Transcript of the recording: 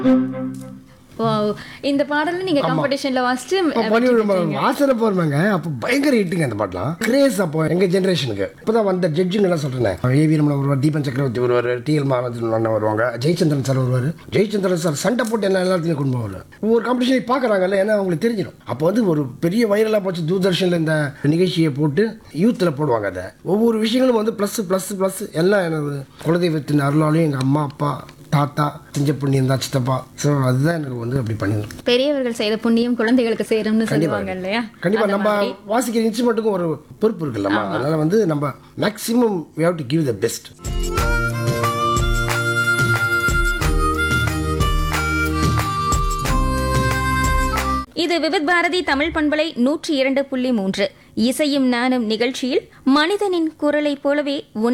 Wow. இந்த பாடல நீங்க காம்படிஷன்ல வாசிச்சு அப்போ பண்ணி வாசனை போடுவாங்க அப்போ பயங்கர ஹிட்டுங்க அந்த பாட்டெலாம் கிரேஸ் அப்போ எங்க ஜென்ரேஷனுக்கு இப்போதான் வந்த ஜட்ஜுங்க எல்லாம் சொல்றேன் ஏ வீரமண வருவார் தீபன் சக்கரவர்த்தி வருவார் டி எல் மாலத்தின் அண்ணன் வருவாங்க ஜெயச்சந்திரன் சார் வருவார் ஜெயச்சந்திரன் சார் சண்டை போட்டு என்ன எல்லாத்தையும் கொண்டு போவார் ஒவ்வொரு காம்படிஷன் பார்க்குறாங்கல்ல ஏன்னா அவங்களுக்கு தெரிஞ்சிடும் அப்போ வந்து ஒரு பெரிய வைரலாக போச்சு தூர்தர்ஷனில் இந்த நிகழ்ச்சியை போட்டு யூத்தில் போடுவாங்க அதை ஒவ்வொரு விஷயங்களும் வந்து ப்ளஸ் ப்ளஸ் ப்ளஸ் எல்லாம் எனது குலதெய்வத்தின் அருளாலையும் எங்கள் அம்மா அப்பா தாத்தா செஞ்ச புண்ணியம் தான் சித்தப்பா ஸோ அதுதான் எனக்கு வந்து அப்படி பண்ணிருக்கோம் பெரியவர்கள் செய்த புண்ணியம் குழந்தைகளுக்கு சேரும்னு சொல்லுவாங்க இல்லையா கண்டிப்பா நம்ம வாசிக்கிற இன்ஸ்ட்ருமெண்ட்டுக்கும் ஒரு பொறுப்பு இருக்குல்லம்மா அதனால வந்து நம்ம maximum we have to give the best இது விவித் பாரதி தமிழ் பண்பலை நூற்றி இரண்டு புள்ளி மூன்று இசையும் நானும் நிகழ்ச்சியில் மனிதனின் குரலைப் போலவே